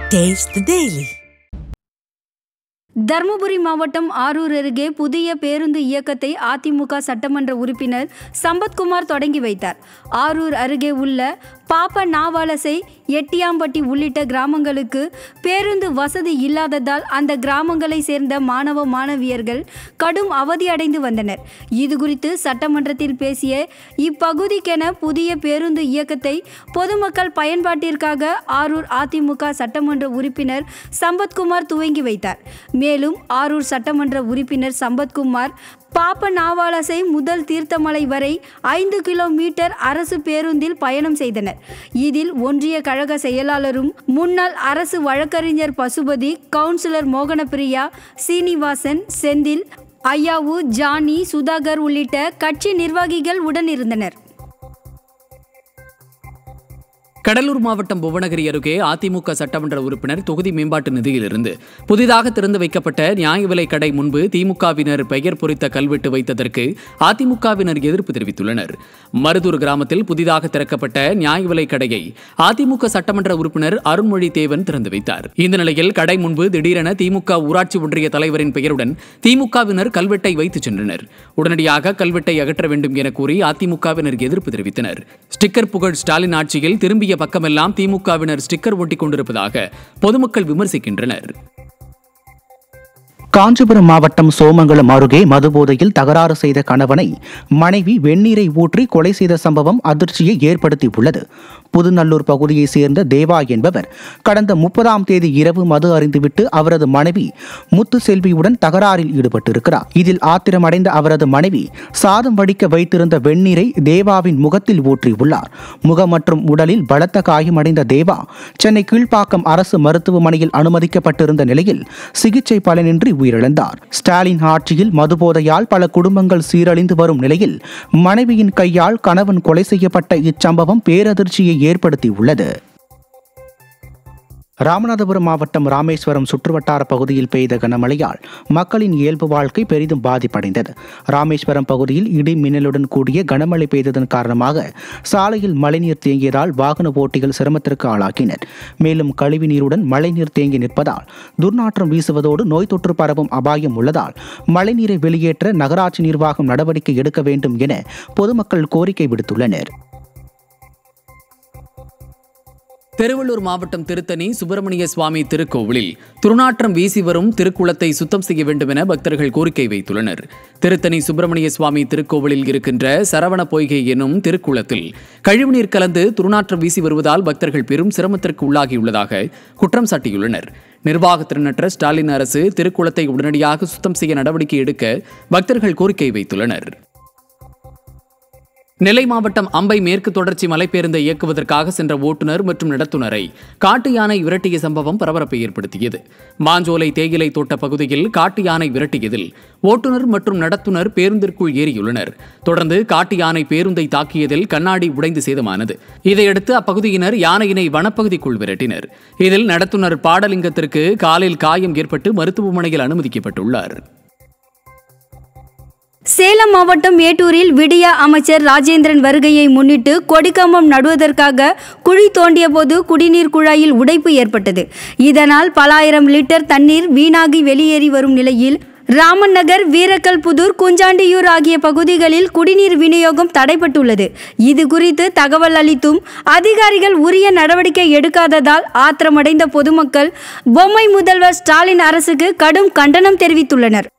Taste the Daily. Dharmapuri மாவட்டம் ஆரூர் அருகே புதிய பேருந்து இயக்கத்தை அதிமுக சட்டமன்ற உறுப்பினர் சம்பத்குமார் தொடங்கி வைத்தார் ஆரூர் அருகே உள்ள பாப்ப நாவாலசை எட்டியாம்பட்டி உள்ளிட்ட கிராமங்களுக்கு பேருந்து வசதி இல்லாததால் அந்த கிராமங்களை சேர்ந்த மாணவ மாணவியர்கள் கடும் அவதியடைந்து வந்தனர் இது குறித்து சட்டமன்றத்தில் பேசிய இப்பகுதிக்கென புதிய பேருந்து இயக்கத்தை பொதுமக்கள் பயன்பாட்டிற்காக ஆரூர் அதிமுக சட்டமன்ற உறுப்பினர் சம்பத்குமார் துவங்கி வைத்தார் மேலும் ஆரூர் சட்டமன்ற உறுப்பினர் சம்பத்குமார் பாப்ப நாவாலசை முதல் தீர்த்தமலை வரை ஐந்து கிலோமீட்டர் அரசு பேருந்தில் பயணம் செய்தனர் இதில் ஒன்றிய கழக செயலாளரும் முன்னாள் அரசு வழக்கறிஞர் பசுபதி கவுன்சிலர் மோகனப்பிரியா சீனிவாசன் செந்தில் ஐயாவு ஜானி சுதாகர் உள்ளிட்ட கட்சி நிர்வாகிகள் உடன் இருந்தனர் கடலூர் மாவட்டம் புவனகிரி அருகே அதிமுக சட்டமன்ற உறுப்பினர் தொகுதி மேம்பாட்டு நிதியிலிருந்து புதிதாக திறந்து வைக்கப்பட்ட நியாய விலைக் கடை முன்பு திமுகவினர் பெயர் பொறித்த கல்வெட்டு வைத்ததற்கு அதிமுகவினர் எதிர்ப்பு தெரிவித்துள்ளனர் மருதூர் கிராமத்தில் புதிதாக திறக்கப்பட்ட நியாய விலைக் கடையை அதிமுக சட்டமன்ற உறுப்பினர் அருண்மொழி தேவன் திறந்து வைத்தார் இந்த நிலையில் கடை முன்பு திடீரென திமுக ஊராட்சி ஒன்றிய தலைவரின் பெயருடன் திமுகவினர் கல்வெட்டை வைத்து சென்றனர் உடனடியாக கல்வெட்டை அகற்ற வேண்டும் என கூறி அதிமுகவினர் எதிர்ப்பு தெரிவித்தனர் ஸ்டிக்கர் புகழ் ஸ்டாலின் ஆட்சியில் திரும்பிய பக்கமெல்லாம் திமுகவினர் ஸ்டிக்கர் ஒட்டிக் கொண்டிருப்பதாக பொதுமக்கள் விமர்சிக்கின்றனர் காஞ்சிபுரம் மாவட்டம் சோமங்கலம் அருகே மதுபோதையில் தகராறு செய்த கணவனை மனைவி வெந்நீரை ஊற்றி கொலை செய்த சம்பவம் அதிர்ச்சியை ஏற்படுத்தியுள்ளது புதுநல்லூர் பகுதியைச் சேர்ந்த தேவா என்பவர் கடந்த முப்பதாம் தேதி இரவு மது அறிந்துவிட்டு அவரது மனைவி முத்து செல்வியுடன் தகராறில் ஈடுபட்டிருக்கிறார் இதில் ஆத்திரமடைந்த அவரது மனைவி சாதம் வடிக்க வைத்திருந்த வெந்நீரை தேவாவின் முகத்தில் ஊற்றியுள்ளார் முகம் மற்றும் உடலில் பலத்த காயமடைந்த தேவா சென்னை கீழ்ப்பாக்கம் அரசு மருத்துவமனையில் அனுமதிக்கப்பட்டிருந்த நிலையில் சிகிச்சை பலனின்றி உயிரிழந்தார் ஸ்டாலின் ஆட்சியில் மதுபோதையால் பல குடும்பங்கள் சீரழிந்து வரும் நிலையில் மனைவியின் கையால் கணவன் கொலை செய்யப்பட்ட இச்சம்பவம் பேரதிர்ச்சியை ஏற்படுத்தியுள்ளது ராமநாதபுரம் மாவட்டம் ராமேஸ்வரம் சுற்றுவட்டார பகுதியில் பெய்த கனமழையால் மக்களின் இயல்பு வாழ்க்கை பெரிதும் பாதிப்படைந்தது ராமேஸ்வரம் பகுதியில் இடி மின்னலுடன் கூடிய கனமழை பெய்ததன் காரணமாக சாலையில் மழைநீர் தேங்கியதால் வாகன ஓட்டிகள் சிரமத்திற்கு ஆளாகினர் மேலும் கழிவு நீருடன் மழைநீர் தேங்கி நிற்பதால் துர்நாற்றம் வீசுவதோடு நோய் தொற்று பரவும் அபாயம் உள்ளதால் மழைநீரை வெளியேற்ற நகராட்சி நிர்வாகம் நடவடிக்கை எடுக்க வேண்டும் என பொதுமக்கள் கோரிக்கை விடுத்துள்ளனர் திருவள்ளூர் மாவட்டம் திருத்தணி சுப்பிரமணிய சுவாமி திருக்கோவிலில் துர்நாற்றம் வீசி வரும் திருக்குளத்தை சுத்தம் செய்ய வேண்டும் என பக்தர்கள் கோரிக்கை வைத்துள்ளனர் திருத்தணி சுப்பிரமணிய சுவாமி திருக்கோவிலில் இருக்கின்ற சரவண பொய்கை எனும் திருக்குளத்தில் கழிவுநீர் கலந்து துர்நாற்றம் வீசி வருவதால் பக்தர்கள் பெரும் சிரமத்திற்கு உள்ளாகியுள்ளதாக குற்றம் சாட்டியுள்ளனர் நிர்வாகத்திறனற்ற ஸ்டாலின் அரசு திருக்குளத்தை உடனடியாக சுத்தம் செய்ய நடவடிக்கை எடுக்க பக்தர்கள் கோரிக்கை வைத்துள்ளனர் நெல்லை மாவட்டம் அம்பை மேற்கு தொடர்ச்சி மலைப்பேருந்தை இயக்குவதற்காக சென்ற ஓட்டுநர் மற்றும் நடத்துனரை காட்டு யானை விரட்டிய சம்பவம் பரபரப்பை ஏற்படுத்தியது மாஞ்சோலை தேயிலை தோட்ட பகுதியில் காட்டு யானை விரட்டியதில் ஓட்டுநர் மற்றும் நடத்துனர் பேருந்திற்குள் ஏறியுள்ளனர் தொடர்ந்து காட்டு யானை பேருந்தை தாக்கியதில் கண்ணாடி உடைந்து சேதமானது இதையடுத்து அப்பகுதியினர் யானையினை வனப்பகுதிக்குள் விரட்டினர் இதில் நடத்துனர் பாடலிங்கத்திற்கு காலில் காயம் ஏற்பட்டு மருத்துவமனையில் அனுமதிக்கப்பட்டுள்ளார் சேலம் மாவட்டம் மேட்டூரில் விடிய அமைச்சர் ராஜேந்திரன் வருகையை முன்னிட்டு கொடிக்கம்பம் நடுவதற்காக குழி தோண்டிய போது குடிநீர் குழாயில் உடைப்பு ஏற்பட்டது இதனால் பல ஆயிரம் லிட்டர் தண்ணீர் வீணாகி வெளியேறி வரும் நிலையில் ராமன் நகர் வீரக்கல் புதூர் குஞ்சாண்டியூர் ஆகிய பகுதிகளில் குடிநீர் விநியோகம் தடைப்பட்டுள்ளது இது குறித்து தகவல் அளித்தும் அதிகாரிகள் உரிய நடவடிக்கை எடுக்காததால் ஆத்திரமடைந்த பொதுமக்கள் பொம்மை முதல்வர் ஸ்டாலின் அரசுக்கு கடும் கண்டனம் தெரிவித்துள்ளனர்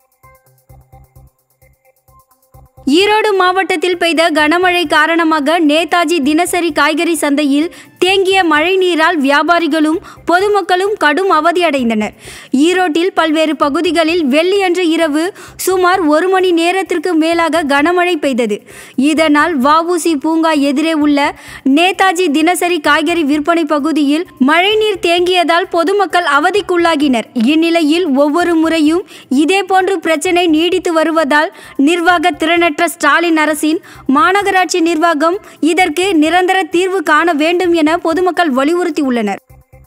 ஈரோடு மாவட்டத்தில் பெய்த கனமழை காரணமாக நேதாஜி தினசரி காய்கறி சந்தையில் தேங்கிய மழைநீரால் வியாபாரிகளும் பொதுமக்களும் கடும் அவதியடைந்தனர் ஈரோட்டில் பல்வேறு பகுதிகளில் வெள்ளியன்று இரவு சுமார் ஒரு மணி நேரத்திற்கு மேலாக கனமழை பெய்தது இதனால் வஉசி பூங்கா எதிரே உள்ள நேதாஜி தினசரி காய்கறி விற்பனை பகுதியில் மழைநீர் தேங்கியதால் பொதுமக்கள் அவதிக்குள்ளாகினர் இந்நிலையில் ஒவ்வொரு முறையும் இதேபோன்று பிரச்சனை நீடித்து வருவதால் நிர்வாக திறனற்ற ஸ்டாலின் அரசின் மாநகராட்சி நிர்வாகம் இதற்கு நிரந்தர தீர்வு காண வேண்டும் என பொதுமக்கள் வலியுறுத்தியுள்ளனர்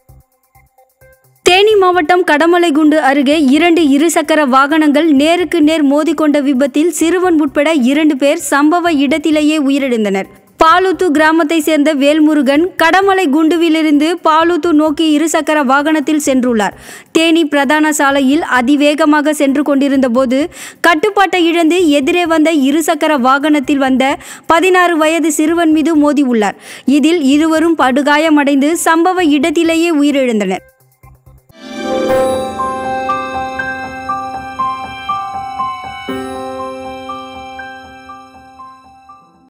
தேனி மாவட்டம் கடமலைகுண்டு அருகே இரண்டு இருசக்கர வாகனங்கள் நேருக்கு நேர் மோதிக்கொண்ட விபத்தில் சிறுவன் உட்பட இரண்டு பேர் சம்பவ இடத்திலேயே உயிரிழந்தனர் பாலூத்து கிராமத்தை சேர்ந்த வேல்முருகன் கடமலை குண்டுவிலிருந்து பாலூத்து நோக்கி இருசக்கர வாகனத்தில் சென்றுள்ளார் தேனி பிரதான சாலையில் அதிவேகமாக சென்று கொண்டிருந்த போது கட்டுப்பாட்டை இழந்து எதிரே வந்த இருசக்கர வாகனத்தில் வந்த பதினாறு வயது சிறுவன் மீது மோதி உள்ளார் இதில் இருவரும் படுகாயமடைந்து சம்பவ இடத்திலேயே உயிரிழந்தனர்